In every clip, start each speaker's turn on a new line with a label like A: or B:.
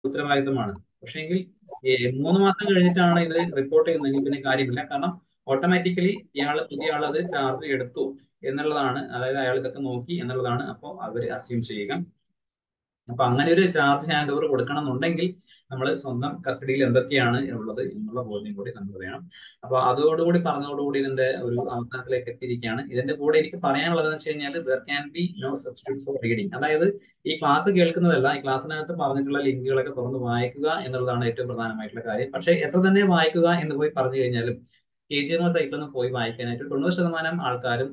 A: ഉത്തരവാദിത്തമാണ് പക്ഷേങ്കിൽ ഈ മൂന്ന് മാസം കഴിഞ്ഞിട്ടാണ് ഇത് റിപ്പോർട്ട് ചെയ്യുന്നതെങ്കിൽ പിന്നെ കാര്യമില്ല കാരണം ഓട്ടോമാറ്റിക്കലി ഇയാൾ പുതിയ ആൾ അത് ചാർജ് എടുത്തു എന്നുള്ളതാണ് അതായത് അയാൾ ഇതൊക്കെ നോക്കി എന്നുള്ളതാണ് അപ്പോൾ അവർ അസ്യൂം ചെയ്യുക അപ്പൊ അങ്ങനെ ഒരു ചാർജ് ഹാൻഡ് ഓവർ കൊടുക്കണം എന്നുണ്ടെങ്കിൽ നമ്മൾ സ്വന്തം കസ്റ്റഡിയിൽ എന്തൊക്കെയാണ് ഉള്ളത് എന്നുള്ള ബോധ്യം കൂടി നമ്മൾ വേണം അപ്പൊ അതോടുകൂടി പറഞ്ഞതോടുകൂടി ഇതിന്റെ ഒരു അവസാനത്തിലേക്ക് എത്തിയിരിക്കുകയാണ് ഇതിന്റെ കൂടെ എനിക്ക് പറയാനുള്ളത് എന്ന് വെച്ച് കഴിഞ്ഞാൽ there can be no substitute for reading അതായത് ഈ ക്ലാസ് കേൾക്കുന്നതല്ല ഈ ക്ലാസ്സിനകത്ത് പറഞ്ഞിട്ടുള്ള ലിങ്കുകളൊക്കെ തുറന്ന് വായിക്കുക എന്നുള്ളതാണ് ഏറ്റവും പ്രധാനമായിട്ടുള്ള കാര്യം പക്ഷേ എത്ര തന്നെ വായിക്കുക എന്ന് പോയി പറഞ്ഞു കഴിഞ്ഞാലും കെ ജി എം സൈറ്റിലൊന്നും പോയി വായിക്കാനായിട്ട് തൊണ്ണൂറ് ശതമാനം ആൾക്കാരും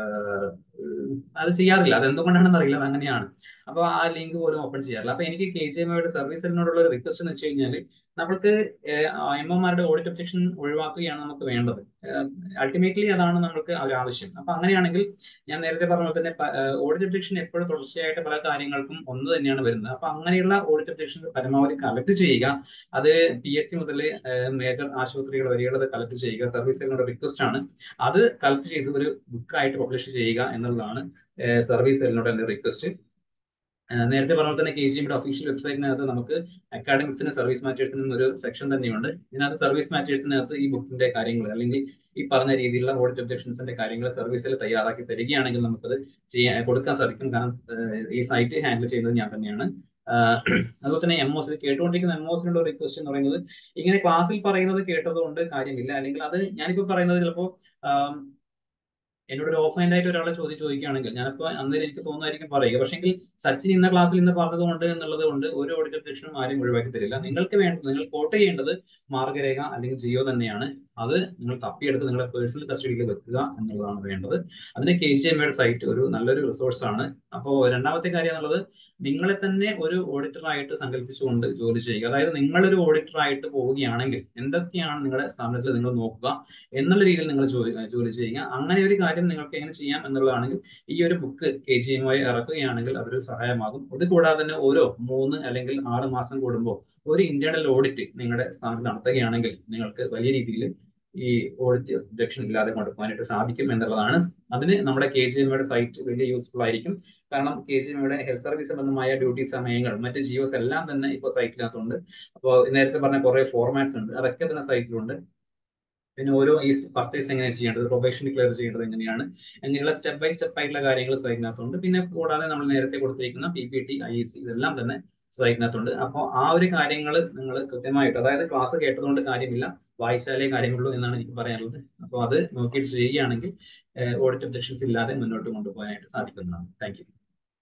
A: അത് ചെയ്യാറില്ല അത് എന്തുകൊണ്ടാണെന്ന് അറിയില്ല അത് അങ്ങനെയാണ് അപ്പൊ ആ ലിങ്ക് പോലും ഓപ്പൺ ചെയ്യാറില്ല അപ്പൊ എനിക്ക് കെ ജി എമ്മയുടെ സർവീസിനോടുള്ള ഒരു റിക്വസ്റ്റ് എന്ന് വെച്ച് കഴിഞ്ഞാൽ നമ്മൾക്ക് എം എമാരുടെ ഓഡിറ്റ് ഒബ്ജക്ഷൻ ഒഴിവാക്കുകയാണ് നമുക്ക് വേണ്ടത് അൾട്ടിമേറ്റ്ലി അതാണ് നമ്മൾക്ക് ഒരു ആവശ്യം അപ്പൊ അങ്ങനെയാണെങ്കിൽ ഞാൻ നേരത്തെ പറഞ്ഞ പോലെ തന്നെ ഓഡിറ്റ് ഒബ്ജക്ഷൻ എപ്പോഴും തുടർച്ചയായിട്ട് പല കാര്യങ്ങൾക്കും ഒന്ന് തന്നെയാണ് വരുന്നത് അപ്പൊ അങ്ങനെയുള്ള ഓഡിറ്റ് ഒബ്ജക്ഷൻ പരമാവധി കളക്ട് ചെയ്യുക അത് പി എച്ച് മുതൽ മേജർ ആശുപത്രികൾ വരെയുള്ളത് കളക്ട് ചെയ്യുക സർവീസുകളുടെ റിക്വസ്റ്റ് ആണ് അത് കളക്ട് ചെയ്ത് ഒരു ബുക്കായിട്ട് പബ്ലിഷ് ചെയ്യുക എന്നുള്ളതാണ് സർവീസ് എന്നോട് എന്റെ റിക്വസ്റ്റ് നേരത്തെ പറഞ്ഞ തന്നെ കെ ജി എമ്മിയുടെ ഒഫീഷ്യൽ വെബ്സൈറ്റിനകത്ത് നമുക്ക് അക്കാഡമിക്സിന് സർവീസ് മാറ്റേഴ്സിനും ഒരു സെക്ഷൻ തന്നെയുണ്ട് ഇതിനകത്ത് സർവീസ് മാറ്റേഴ്സിനകത്ത് ഈ ബുക്കിന്റെ കാര്യങ്ങൾ അല്ലെങ്കിൽ ഈ പറഞ്ഞ രീതിയിലുള്ള ഓഡിറ്റ് ഒബ്ജക്ഷൻസിന്റെ കാര്യങ്ങൾ സർവീസിൽ തയ്യാറാക്കി തരികയാണെങ്കിൽ നമുക്കത് ചെയ്യാൻ കൊടുക്കാൻ സാധിക്കും കാരണം ഈ സൈറ്റ് ഹാൻഡിൽ ചെയ്യുന്നത് ഞാൻ തന്നെയാണ് അതുപോലെ തന്നെ എം ഒസ് കേട്ടുകൊണ്ടിരിക്കുന്ന എം ഒസിനുള്ള റിക്വസ്റ്റ് എന്ന് പറയുന്നത് ഇങ്ങനെ ക്ലാസ്സിൽ പറയുന്നത് കേട്ടതുകൊണ്ട് കാര്യമില്ല അല്ലെങ്കിൽ അത് ഞാനിപ്പോ പറയുന്നത് ചിലപ്പോ എന്നോട് ഒരു ഓഫ്ലൈൻ ആയിട്ട് ഒരാളെ ചോദ്യം ചോദിക്കുകയാണെങ്കിൽ ഞാനിപ്പോ അന്നേരം എനിക്ക് തോന്നുമായിരിക്കും പറയുക പക്ഷെങ്കിൽ സച്ചിൻ ഇന്ന ക്ലാസ്സിൽ ഇന്ന് പറഞ്ഞതുകൊണ്ട് എന്നുള്ളത് കൊണ്ട് ഒരു ഓഡിറ്റ് ഒബ്ജക്ഷനും ആരും ഒഴിവാക്കി തരില്ല നിങ്ങൾക്ക് വേണ്ടത് നിങ്ങൾ കോട്ട് ചെയ്യേണ്ടത് മാർഗരേഖ അല്ലെങ്കിൽ ജിയോ തന്നെയാണ് അത് നിങ്ങൾ തപ്പിയെടുത്ത് നിങ്ങളുടെ പേഴ്സണൽ കസ്റ്റഡിയിൽ വെക്കുക എന്നുള്ളതാണ് വേണ്ടത് അതിന് കെ ജി എമ്മയുടെ സൈറ്റ് ഒരു നല്ലൊരു റിസോഴ്സ് ആണ് അപ്പോൾ രണ്ടാമത്തെ കാര്യം എന്നുള്ളത് നിങ്ങളെ തന്നെ ഒരു ഓഡിറ്ററായിട്ട് സങ്കല്പിച്ചുകൊണ്ട് ജോലി ചെയ്യുക അതായത് നിങ്ങളൊരു ഓഡിറ്ററായിട്ട് പോവുകയാണെങ്കിൽ എന്തൊക്കെയാണ് നിങ്ങളുടെ സ്ഥാപനത്തിൽ നിങ്ങൾ നോക്കുക എന്നുള്ള രീതിയിൽ നിങ്ങൾ ജോലി ജോലി ചെയ്യുക അങ്ങനെ ഒരു കാര്യം നിങ്ങൾക്ക് എങ്ങനെ ചെയ്യാം എന്നുള്ളതാണെങ്കിൽ ഈ ഒരു ബുക്ക് കെ ജി എം ആയി ഇറക്കുകയാണെങ്കിൽ അതൊരു സഹായമാകും ഇത് കൂടാതെ തന്നെ ഓരോ മൂന്ന് അല്ലെങ്കിൽ ആറ് മാസം കൂടുമ്പോൾ ഒരു ഇന്റേണൽ ഓഡിറ്റ് നിങ്ങളുടെ സ്ഥാപനത്തിൽ നടത്തുകയാണെങ്കിൽ നിങ്ങൾക്ക് വലിയ രീതിയിൽ ഈ ഓഡിറ്റ് ഒബ്ജക്ഷൻ ഇല്ലാതെ കൊണ്ടുപോകാനായിട്ട് സാധിക്കും എന്നുള്ളതാണ് അതിന് നമ്മുടെ കെ ജി എമ്മയുടെ സൈറ്റ് വലിയ യൂസ്ഫുൾ ആയിരിക്കും കാരണം കെ ജി എമ്മയുടെ ഹെൽത്ത് സർവീസ് സംബന്ധമായ ഡ്യൂട്ടി സമയങ്ങൾ മറ്റ് ജിയോസ് എല്ലാം തന്നെ ഇപ്പോൾ സൈറ്റിനകത്തുണ്ട് അപ്പോൾ നേരത്തെ പറഞ്ഞ കുറെ ഫോർമാറ്റ്സ് ഉണ്ട് അതൊക്കെ തന്നെ സൈറ്റിലുണ്ട് പിന്നെ ഓരോ ഈ പർച്ചേസ് എങ്ങനെയാണ് ചെയ്യേണ്ടത് പ്രൊബേഷൻ ഡിക്ലെയർ ചെയ്യേണ്ടത് എങ്ങനെയാണ് അങ്ങനെയുള്ള സ്റ്റെപ്പ് ബൈ സ്റ്റെപ്പ് ആയിട്ടുള്ള കാര്യങ്ങൾ സൈറ്റിനകത്തുണ്ട് പിന്നെ കൂടാതെ നമ്മൾ നേരത്തെ കൊടുത്തിരിക്കുന്ന P P T I C ഇതെല്ലാം തന്നെ സൈറ്റിനകത്തുണ്ട് അപ്പോൾ ആ ഒരു കാര്യങ്ങൾ നിങ്ങൾ കൃത്യമായിട്ട് അതായത് ക്ലാസ് കേട്ടതുകൊണ്ട് കാര്യമില്ല വായിച്ചാലേ കാര്യമുള്ളൂ എന്നാണ് എനിക്ക് പറയാനുള്ളത് അപ്പോൾ അത് നോക്കിയിട്ട് ചെയ്യുകയാണെങ്കിൽ ഓഡിറ്റ് ഒബ്ജക്ഷൻസ് ഇല്ലാതെ മുന്നോട്ട് കൊണ്ടുപോകാനായിട്ട് സാധിക്കുന്നതാണ് താങ്ക് യു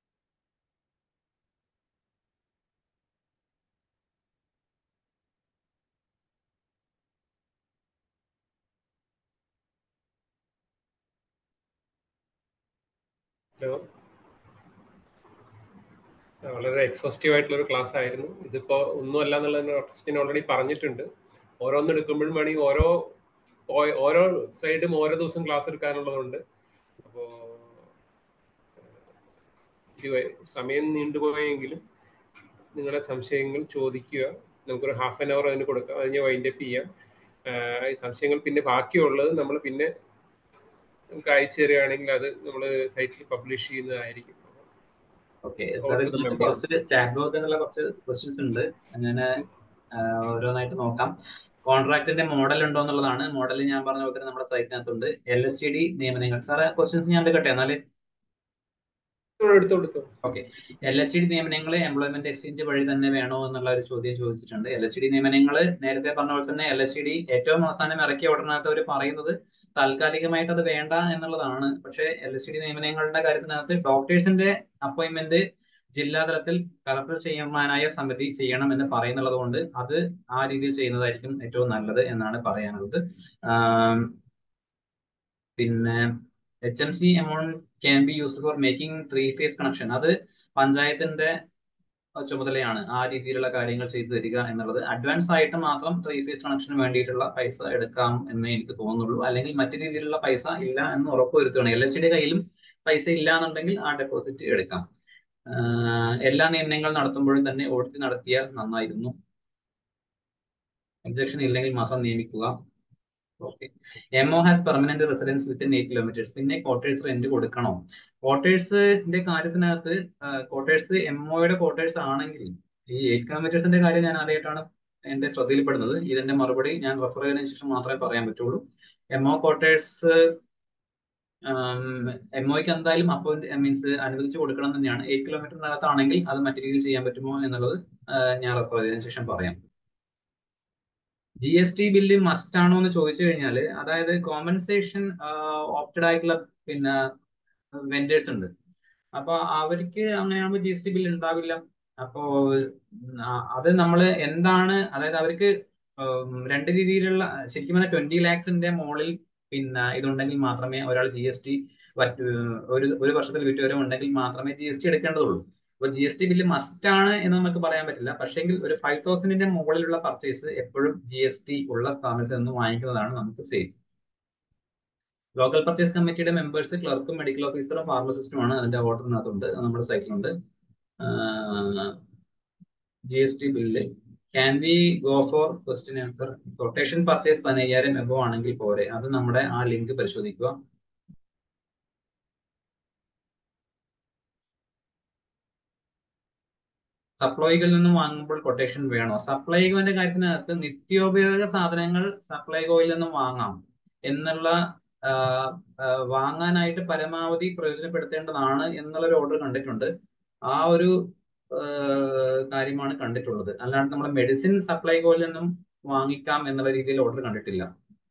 B: ഹലോ വളരെ എക്സോസ്റ്റീവ് ആയിട്ടുള്ള ഒരു ക്ലാസ് ആയിരുന്നു ഇതിപ്പോ ഒന്നുമല്ല എന്നുള്ളത് ക്രിസ്ത്യൻ ഓൾറെഡി പറഞ്ഞിട്ടുണ്ട് ഓരോന്ന് എടുക്കുമ്പോഴും വേണമെങ്കിൽ ഓരോ ഓരോ സൈഡും ഓരോ ദിവസം ക്ലാസ് എടുക്കാനുള്ളതുണ്ട് അപ്പോ സമയം നീണ്ടുപോയെങ്കിലും നിങ്ങളുടെ സംശയങ്ങൾ ചോദിക്കുക നമുക്കൊരു ഹാഫ് ആൻ അവർ അതിന് കൊടുക്കാം അതിന് വൈൻഡ് അപ്പ് ചെയ്യാം ഈ സംശയങ്ങൾ പിന്നെ ബാക്കിയുള്ളത് നമ്മൾ പിന്നെ നമുക്ക് അയച്ചു തരികയാണെങ്കിൽ അത് നമ്മൾ സൈറ്റിൽ പബ്ലിഷ് ചെയ്യുന്നതായിരിക്കും
A: ഓക്കെ സാർ കുറച്ച് ചാറ്റ് ബോക്സ് എന്നുള്ള കുറച്ച് ക്വസ്റ്റ്യൻസ് ഉണ്ട് ഞാൻ ഓരോന്നായിട്ട് നോക്കാം കോൺട്രാക്ടിന്റെ മോഡൽ ഉണ്ടോ എന്നുള്ളതാണ് മോഡൽ ഞാൻ പറഞ്ഞ പോലെ നമ്മുടെ സൈറ്റിനകത്തുണ്ട് എൽ എസ് ടി ഡി നിയമനങ്ങൾ സാറ് ക്വസ്റ്റ്യൻസ് ഞാൻ എടുക്കട്ടെ എന്നാല് okay L S T D നിയമനങ്ങൾ എംപ്ലോയ്മെന്റ് എക്സ്ചേഞ്ച് വഴി തന്നെ വേണോ എന്നുള്ള ഒരു ചോദ്യം ചോദിച്ചിട്ടുണ്ട് എൽ എസ് ടി ഡി നിയമനങ്ങൾ നേരത്തെ പറഞ്ഞ പോലെ തന്നെ എൽ എസ് ടി ഡി ഏറ്റവും അവസാനം ഇറക്കിയ ഉടനകത്ത് അവർ പറയുന്നത് താൽക്കാലികമായിട്ട് അത് വേണ്ട എന്നുള്ളതാണ് പക്ഷേ എൽ എസ് ഡി നിയമനങ്ങളുടെ കാര്യത്തിനകത്ത് ഡോക്ടേഴ്സിന്റെ അപ്പോയിന്റ്മെന്റ് ജില്ലാതലത്തിൽ കളക്ടർ ചെയർമാനായ സമിതി ചെയ്യണം എന്ന് പറയുന്നുള്ളത് കൊണ്ട് അത് ആ രീതിയിൽ ചെയ്യുന്നതായിരിക്കും ഏറ്റവും നല്ലത് എന്നാണ് പറയാനുള്ളത് പിന്നെ H M C amount can be used for making three phase connection അത് പഞ്ചായത്തിന്റെ ചുമതലയാണ് ആ രീതിയിലുള്ള കാര്യങ്ങൾ ചെയ്തു തരിക എന്നുള്ളത് അഡ്വാൻസ് ആയിട്ട് മാത്രം ത്രീ ഫേസ് കണക്ഷന് വേണ്ടിയിട്ടുള്ള പൈസ എടുക്കാം എന്നേ എനിക്ക് തോന്നുന്നുള്ളൂ അല്ലെങ്കിൽ മറ്റു രീതിയിലുള്ള പൈസ ഇല്ല എന്ന് ഉറപ്പുവരുത്തുകയാണ് എൽ എച്ച് കയ്യിലും പൈസ ഇല്ല എന്നുണ്ടെങ്കിൽ ആ ഡെപ്പോസിറ്റ് എടുക്കാം എല്ലാ നിയമനങ്ങൾ നടത്തുമ്പോഴും തന്നെ ഓഡിറ്റ് നടത്തിയാൽ നന്നായിരുന്നു ഒബ്ജക്ഷൻ ഇല്ലെങ്കിൽ മാത്രം നിയമിക്കുക okay MO has permanent residence within eight kilometres പിന്നെ ക്വാർട്ടേഴ്സ് റെന്റ് കൊടുക്കണോ ക്വാർട്ടേഴ്സിന്റെ കാര്യത്തിനകത്ത് ക്വാർട്ടേഴ്സ് എംഒയുടെ ക്വാർട്ടേഴ്സ് ആണെങ്കിൽ ഈ എയ്റ്റ് കിലോമീറ്റേഴ്സിന്റെ കാര്യം ഞാൻ ആദ്യമായിട്ടാണ് എന്റെ ശ്രദ്ധയിൽപ്പെടുന്നത് ഇതിന്റെ മറുപടി ഞാൻ റെഫർ ചെയ്തതിനു ശേഷം മാത്രമേ പറയാൻ പറ്റുള്ളൂ എംഒ ക്വാർട്ടേഴ്സ് എംഒയ്ക്ക് എന്തായാലും അപ്പോയിന്റ് മീൻസ് അനുവദിച്ചു കൊടുക്കണം തന്നെയാണ് എയ്റ്റ് കിലോമീറ്ററിനകത്താണെങ്കിൽ അത് മറ്റു രീതിയിൽ ചെയ്യാൻ പറ്റുമോ എന്നുള്ളത് ഞാൻ റെഫർ ചെയ്തതിനു ശേഷം പറയാം G S T bill must ആണോ എന്ന് ചോദിച്ചു കഴിഞ്ഞാൽ അതായത് കോമ്പൻസേഷൻ ഓപ്റ്റഡ് ആയിട്ടുള്ള പിന്നെ വെൻഡേഴ്സ് ഉണ്ട് അപ്പൊ അവർക്ക് അങ്ങനെയാകുമ്പോൾ ജി എസ് ടി ബില്ല് ഉണ്ടാവില്ല അപ്പോ അത് നമ്മൾ എന്താണ് അതായത് അവർക്ക് രണ്ട് രീതിയിലുള്ള ശരിക്കും പറഞ്ഞാൽ ട്വന്റി ലാക്സിന്റെ മുകളിൽ പിന്നെ ഇതുണ്ടെങ്കിൽ മാത്രമേ ഒരാൾ ജി എസ് ടി ഒരു ഒരു വർഷത്തിൽ വിറ്റുവരവ് ഉണ്ടെങ്കിൽ മാത്രമേ ജി എസ് ടി എടുക്കേണ്ടതുള്ളൂ അപ്പൊ G S T bill must ആണ് എന്ന് നമുക്ക് പറയാൻ പറ്റില്ല പക്ഷേങ്കിൽ ഒരു ഫൈവ് തൗസൻഡിന്റെ മുകളിലുള്ള പർച്ചേസ് എപ്പോഴും ജി എസ് ടി ഉള്ള സ്ഥാപനത്തിൽ നിന്ന് വാങ്ങിക്കുന്നതാണ് നമുക്ക് സേഫ് ലോക്കൽ പർച്ചേസ് കമ്മിറ്റിയുടെ മെമ്പേഴ്സ് ക്ലർക്കും മെഡിക്കൽ ഓഫീസറും ഫാർമസിസ്റ്റുമാണ് അതിന്റെ ഓർഡറിനകത്തുണ്ട് നമ്മുടെ സൈറ്റിലുണ്ട് G S T bill can we go for question answer quotation purchase പതിനയ്യായിരം എബോ ആണെങ്കിൽ പോരെ അത് നമ്മുടെ ആ ലിങ്ക് പരിശോധിക്കുക സപ്ലൈകളിൽ നിന്നും വാങ്ങുമ്പോൾ കൊട്ടേഷൻ വേണോ സപ്ലൈകോന്റെ കാര്യത്തിനകത്ത് നിത്യോപയോഗ സാധനങ്ങൾ സപ്ലൈകോയിൽ നിന്നും വാങ്ങാം എന്നുള്ള വാങ്ങാനായിട്ട് പരമാവധി പ്രയോജനപ്പെടുത്തേണ്ടതാണ് എന്നുള്ള ഒരു ഓർഡർ കണ്ടിട്ടുണ്ട് ആ ഒരു കാര്യമാണ് കണ്ടിട്ടുള്ളത് അല്ലാണ്ട് നമ്മുടെ മെഡിസിൻ സപ്ലൈകോയിൽ നിന്നും വാങ്ങിക്കാം എന്നുള്ള രീതിയിൽ ഓർഡർ കണ്ടിട്ടില്ല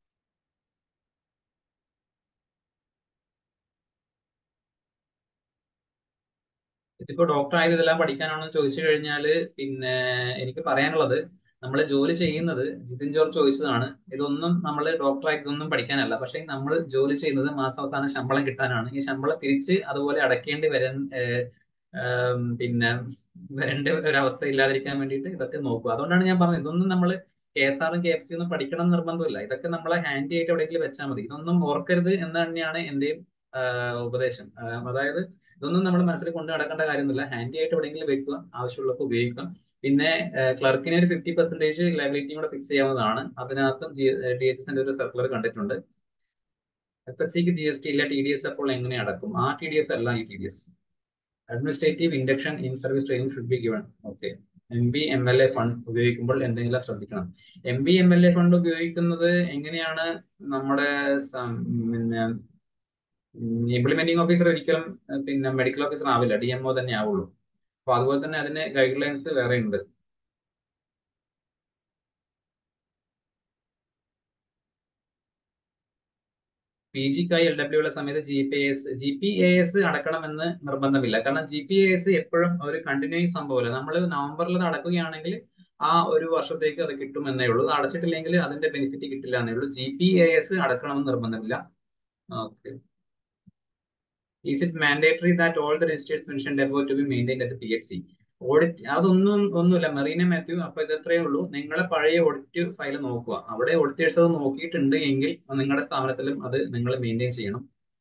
A: ഇതിപ്പോ ഡോക്ടർ ആയത് ഇതെല്ലാം പഠിക്കാനാണോ എന്ന് ചോദിച്ചു കഴിഞ്ഞാൽ പിന്നെ എനിക്ക് പറയാനുള്ളത് നമ്മൾ ജോലി ചെയ്യുന്നത് ജിതിൻ ജോർജ് ചോദിച്ചതാണ് ഇതൊന്നും നമ്മൾ ഡോക്ടറായിട്ട് ഇതൊന്നും പഠിക്കാനല്ല പക്ഷെ നമ്മൾ ജോലി ചെയ്യുന്നത് മാസാവസാനം ശമ്പളം കിട്ടാനാണ് ഈ ശമ്പളം തിരിച്ച് അതുപോലെ അടയ്ക്കേണ്ടി വരാൻ പിന്നെ വരേണ്ട ഒരവസ്ഥ ഇല്ലാതിരിക്കാൻ വേണ്ടിയിട്ട് ഇതൊക്കെ നോക്കുക അതുകൊണ്ടാണ് ഞാൻ പറഞ്ഞത് ഇതൊന്നും നമ്മൾ കെ എസ് ആറും കെ എഫ് സി ഒന്നും പഠിക്കണം എന്ന് നിർബന്ധമില്ല ഇതൊക്കെ നമ്മളെ ഹാൻഡി ആയിട്ട് എവിടെയെങ്കിലും വെച്ചാൽ മതി ഇതൊന്നും ഓർക്കരുത് എന്ന് തന്നെയാണ് എന്റെയും ഉപദേശം അതായത് ഇതൊന്നും നമ്മൾ മനസ്സിൽ കൊണ്ട് നടക്കേണ്ട കാര്യമൊന്നുമില്ല ഹാൻഡി ആയിട്ട് എവിടെയെങ്കിലും വെക്കുക ആവശ്യമുള്ളപ്പോൾ ഉപയോഗിക്കാം പിന്നെ ക്ലർക്കിന് ഒരു ഫിഫ്റ്റി പെർസെന്റേജ് ലയബിലിറ്റിയും കൂടെ ഫിക്സ് ചെയ്യാവുന്നതാണ് അതിനകത്തും ഡി എച്ച് എസിന്റെ ഒരു സർക്കുലർ കണ്ടിട്ടുണ്ട് എഫ് എസ് സിക്ക് ജി എസ് ടി ഇല്ല ടി ഡി എസ് അപ്പോൾ എങ്ങനെ അടക്കും ആ ടി ഡി എസ് അല്ല ഈ T D S administrative induction in service training should be given okay M B M L A fund ഉപയോഗിക്കുമ്പോൾ എന്തെങ്കിലും ശ്രദ്ധിക്കണം M B M L A fund ഉപയോഗിക്കുന്നത് എങ്ങനെയാണ് നമ്മുടെ പിന്നെ ഇംപ്ലിമെന്റിംഗ് ഓഫീസർ ഒരിക്കലും പിന്നെ മെഡിക്കൽ ഓഫീസർ ആവില്ല ഡി എംഒ തന്നെ ആവുള്ളൂ അപ്പൊ അതുപോലെ തന്നെ അതിന് ഗൈഡ് ലൈൻസ് വേറെ ഉണ്ട് പി ജിക്കായി എൽ ഡബ്ല്യു ഉള്ള സമയത്ത് G P S G P A S അടക്കണമെന്ന് നിർബന്ധമില്ല കാരണം ജി പി എ എസ് എപ്പോഴും ഒരു കണ്ടിന്യൂയിങ് സംഭവമല്ല നമ്മൾ നവംബറിൽ അത് അടക്കുകയാണെങ്കിൽ ആ ഒരു വർഷത്തേക്ക് അത് കിട്ടും എന്നേ ഉള്ളൂ അടച്ചിട്ടില്ലെങ്കിൽ അതിന്റെ ബെനിഫിറ്റ് കിട്ടില്ല എന്നേ ഉള്ളൂ ജി പി എ എസ് അടക്കണമെന്ന് നിർബന്ധമില്ല okay is it mandatory that all the registers mentioned above to be maintained at P H C audit അതൊന്നും ഒന്നുമില്ല മെറീന മാത്യു അപ്പൊ ഇത് എത്രയേ ഉള്ളൂ നിങ്ങളെ പഴയ ഓഡിറ്റ് ഫയൽ നോക്കുക അവിടെ ഓഡിറ്റേഴ്സ് അത് നോക്കിയിട്ടുണ്ട് എങ്കിൽ നിങ്ങളുടെ സ്ഥാപനത്തിലും അത് നിങ്ങൾ മെയിൻറ്റെയിൻ ചെയ്യണം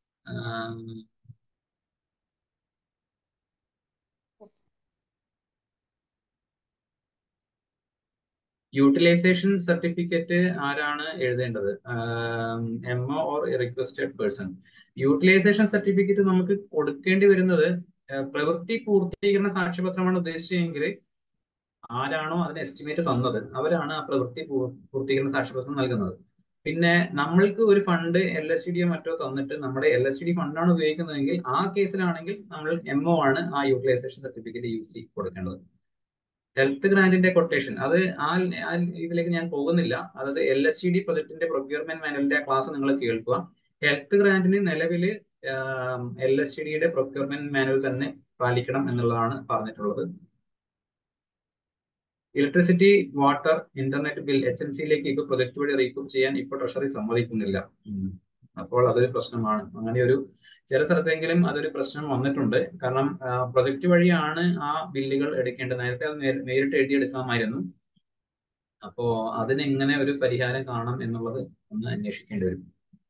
A: യൂട്ടിലൈസേഷൻ സർട്ടിഫിക്കറ്റ് ആരാണ് എഴുതേണ്ടത് MO or requested person utilisation certificate നമുക്ക് കൊടുക്കേണ്ടി വരുന്നത് പ്രവൃത്തി പൂർത്തീകരണ സാക്ഷ്യപത്രമാണ് ഉദ്ദേശിച്ചതെങ്കിൽ ആരാണോ അതിന് എസ്റ്റിമേറ്റ് തന്നത് അവരാണ് ആ പ്രവൃത്തി പൂർത്തീകരണ സാക്ഷ്യപത്രം നൽകുന്നത് പിന്നെ നമ്മൾക്ക് ഒരു ഫണ്ട് എൽ എസ് ഡിയോ മറ്റോ തന്നിട്ട് നമ്മുടെ എൽ എസ് ഡി ഫണ്ടാണ് ഉപയോഗിക്കുന്നതെങ്കിൽ ആ കേസിലാണെങ്കിൽ നമ്മൾ എംഒ ആണ് ആ യൂട്ടിലൈസേഷൻ സർട്ടിഫിക്കറ്റ് യൂസ് ചെയ്ത് കൊടുക്കേണ്ടത് ഹെൽത്ത് ഗ്രാന്റിന്റെ കൊട്ടേഷൻ അത് ആ ഇതിലേക്ക് ഞാൻ പോകുന്നില്ല അതായത് എൽ എസ് സി ഡി പ്രൊജക്ടിന്റെ പ്രൊക്യൂർമെന്റ് മാനുവലിന്റെ ക്ലാസ് നിങ്ങൾ കേൾക്കുക ഹെൽത്ത് ഗ്രാന്റിന് നിലവിൽ എൽ എസ് സി ഡിയുടെ പ്രൊക്യൂർമെന്റ് മാനുവൽ തന്നെ പാലിക്കണം എന്നുള്ളതാണ് പറഞ്ഞിട്ടുള്ളത് electricity water internet bill H M സിയിലേക്ക് ഇപ്പോൾ പ്രൊജക്ട് വഴി റീകൂപ്പ് ചെയ്യാൻ ഇപ്പോൾ ട്രഷറി സമ്മതിക്കുന്നില്ല അപ്പോൾ അതൊരു പ്രശ്നമാണ് അങ്ങനെ ഒരു ചില സ്ഥലത്തെങ്കിലും അതൊരു പ്രശ്നം വന്നിട്ടുണ്ട് കാരണം പ്രൊജക്ട് വഴിയാണ് ആ ബില്ലുകൾ എടുക്കേണ്ടത് നേരത്തെ അത് നേരിട്ട് എഴുതിയെടുക്കാമായിരുന്നു അപ്പോ അതിന് എങ്ങനെ ഒരു പരിഹാരം കാണാം എന്നുള്ളത് ഒന്ന് അന്വേഷിക്കേണ്ടി വരും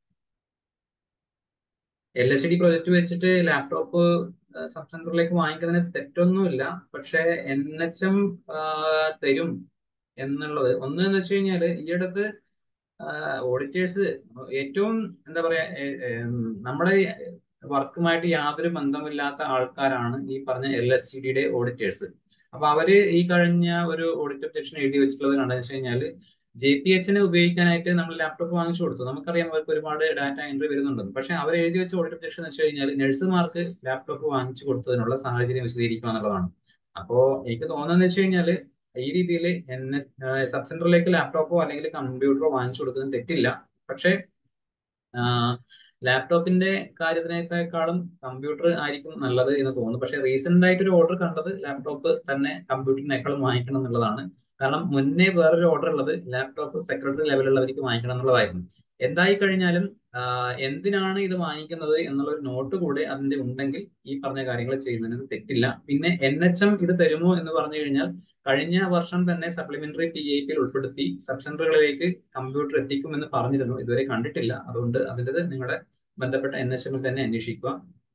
A: എൽ എസ് ഡി പ്രൊജക്ട് വെച്ചിട്ട് ലാപ്ടോപ്പ് സബ് സെന്ററിലേക്ക് വാങ്ങിക്കുന്നതിന് തെറ്റൊന്നുമില്ല പക്ഷെ എൻ എച്ച് എം തരും എന്നുള്ളത് ഒന്ന് എന്ന് വെച്ച് കഴിഞ്ഞാല് ഈയടുത്ത് ഓഡിറ്റേഴ്സ് ഏറ്റവും എന്താ പറയാ നമ്മുടെ വർക്കുമായിട്ട് യാതൊരു ബന്ധമില്ലാത്ത ആൾക്കാരാണ് ഈ പറഞ്ഞ എൽ എസ് സി ഡിയുടെ ഓഡിറ്റേഴ്സ് അപ്പൊ അവര് ഈ കഴിഞ്ഞ ഒരു ഓഡിറ്റ് ഒബ്ജക്ഷൻ എഴുതി വെച്ചിട്ടുള്ളത് കണ്ടെന്ന് വെച്ച് കഴിഞ്ഞാല് ജെ പി എച്ചിനെ ഉപയോഗിക്കാനായിട്ട് നമ്മൾ ലാപ്ടോപ്പ് വാങ്ങിച്ചു കൊടുത്തു നമുക്കറിയാം അവർക്ക് ഒരുപാട് ഡാറ്റ എൻട്രി വരുന്നുണ്ടെന്ന് പക്ഷെ അവർ എഴുതി വെച്ച ഓഡിറ്റ് ഒബ്ജക്ഷൻ എന്ന് വെച്ച് കഴിഞ്ഞാൽ നഴ്സുമാർക്ക് ലാപ്ടോപ്പ് വാങ്ങിച്ചു കൊടുത്തതിനുള്ള സാഹചര്യം വിശദീകരിക്കുക എന്നുള്ളതാണ് അപ്പോ എനിക്ക് തോന്നുന്നത് വെച്ച് കഴിഞ്ഞാൽ ഈ രീതിയിൽ എന്നെ സബ് സെന്ററിലേക്ക് ലാപ്ടോപ്പോ അല്ലെങ്കിൽ കമ്പ്യൂട്ടറോ വാങ്ങിച്ചു കൊടുക്കുന്നത് തെറ്റില്ല പക്ഷേ ലാപ്ടോപ്പിന്റെ കാര്യത്തിനേക്കാളും കമ്പ്യൂട്ടർ ആയിരിക്കും നല്ലത് എന്ന് തോന്നുന്നു പക്ഷേ റീസെന്റ് ആയിട്ട് ഒരു ഓർഡർ കണ്ടത് ലാപ്ടോപ്പ് തന്നെ കമ്പ്യൂട്ടറിനേക്കാളും വാങ്ങിക്കണം എന്നുള്ളതാണ് കാരണം മുന്നേ വേറൊരു ഓർഡർ ഉള്ളത് ലാപ്ടോപ്പ് സെക്രട്ടറി ലെവലുള്ളവർക്ക് വാങ്ങിക്കണം എന്നുള്ളതായിരുന്നു എന്തായി കഴിഞ്ഞാലും എന്തിനാണ് ഇത് വാങ്ങിക്കുന്നത് എന്നുള്ള ഒരു നോട്ട് കൂടെ അതിന്റെ ഉണ്ടെങ്കിൽ ഈ പറഞ്ഞ കാര്യങ്ങൾ ചെയ്യുന്നതിന് തെറ്റില്ല പിന്നെ എൻ എച്ച് എം ഇത് തരുമോ എന്ന് പറഞ്ഞു കഴിഞ്ഞാൽ കഴിഞ്ഞ വർഷം തന്നെ സപ്ലിമെന്ററി പി ഐ പിയിൽ ഉൾപ്പെടുത്തി സബ് സെന്ററുകളിലേക്ക് കമ്പ്യൂട്ടർ എത്തിക്കുമെന്ന് പറഞ്ഞിരുന്നു ഇതുവരെ കണ്ടിട്ടില്ല അതുകൊണ്ട് അതിൻ്റെത് നിങ്ങളുടെ ബന്ധപ്പെട്ട എൻ എച്ച് എമ്മിൽ തന്നെ അന്വേഷിക്കുക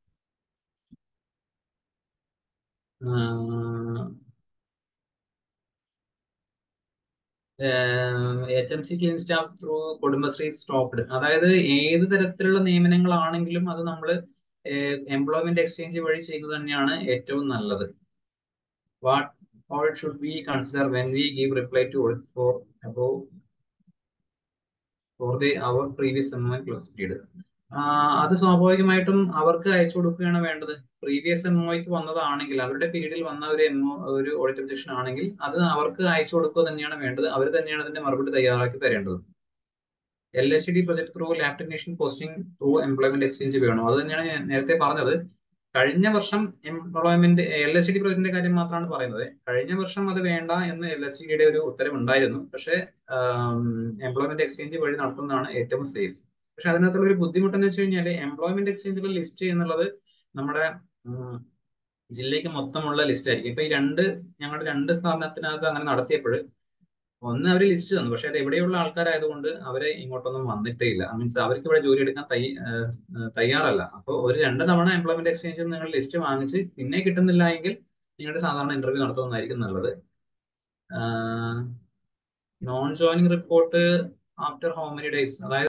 A: H M C clean staff through Kudumbashree stopped അതായത് ഏത് തരത്തിലുള്ള നിയമനങ്ങളാണെങ്കിലും അത് നമ്മൾ എംപ്ലോയ്മെന്റ് എക്സ്ചേഞ്ച് വഴി ചെയ്യുന്നത് തന്നെയാണ് ഏറ്റവും നല്ലത് what all should we consider when we give reply to all for above for the our previous amendment listed അത് സ്വാഭാവികമായിട്ടും അവർക്ക് അയച്ചു കൊടുക്കുകയാണ് വേണ്ടത് പ്രീവിയസ് എംഒയ്ക്ക് വന്നതാണെങ്കിൽ അവരുടെ പീരീഡിൽ വന്ന ഒരു എംഒ ഒരു ഓഡിറ്റ് ഒബ്ജക്ഷൻ ആണെങ്കിൽ അത് അവർക്ക് അയച്ചു കൊടുക്കുക തന്നെയാണ് വേണ്ടത് അവർ തന്നെയാണ് അതിന്റെ മറുപടി തയ്യാറാക്കി തരേണ്ടത് L S D project through lab technician posting through employment exchange വേണം അത് തന്നെയാണ് ഞാൻ നേരത്തെ പറഞ്ഞത് കഴിഞ്ഞ വർഷം എംപ്ലോയ്മെന്റ് എൽ എസ് ഡി പ്രോജക്റ്റിന്റെ കാര്യം മാത്രമാണ് പറയുന്നത് കഴിഞ്ഞ വർഷം അത് വേണ്ട എന്ന് എൽ എസ് ഡിയുടെ ഒരു ഉത്തരവുണ്ടായിരുന്നു പക്ഷേ എംപ്ലോയ്മെന്റ് എക്സ്ചേഞ്ച് വഴി നടത്തുന്നതാണ് ഏറ്റവും സേഫ് പക്ഷെ അതിനകത്തുള്ള ഒരു ബുദ്ധിമുട്ട് എന്ന് വെച്ച് കഴിഞ്ഞാൽ എംപ്ലോയ്മെന്റ് എക്സ്ചേഞ്ചിലെ ലിസ്റ്റ് എന്നുള്ളത് നമ്മുടെ ജില്ലയ്ക്ക് മൊത്തമുള്ള ലിസ്റ്റ് ആയിരിക്കും ഇപ്പൊ ഈ രണ്ട് ഞങ്ങളുടെ രണ്ട് സ്ഥാപനത്തിനകത്ത് അങ്ങനെ നടത്തിയപ്പോൾ ഒന്ന് അവർ ലിസ്റ്റ് തന്നു പക്ഷെ അത് എവിടെയുള്ള ആൾക്കാരായതുകൊണ്ട് അവരെ ഇങ്ങോട്ടൊന്നും വന്നിട്ടേ ഇല്ല മീൻസ് അവർക്ക് ഇവിടെ ജോലി എടുക്കാൻ തയ്യ തയ്യാറല്ല അപ്പോൾ ഒരു രണ്ട് തവണ എംപ്ലോയ്മെന്റ് എക്സ്ചേഞ്ചിൽ നിങ്ങൾ ലിസ്റ്റ് വാങ്ങിച്ച് പിന്നെ കിട്ടുന്നില്ല എങ്കിൽ നിങ്ങളുടെ സാധാരണ ഇന്റർവ്യൂ നടത്തുന്നതായിരിക്കും നല്ലത് non joining report after how many days അതായത്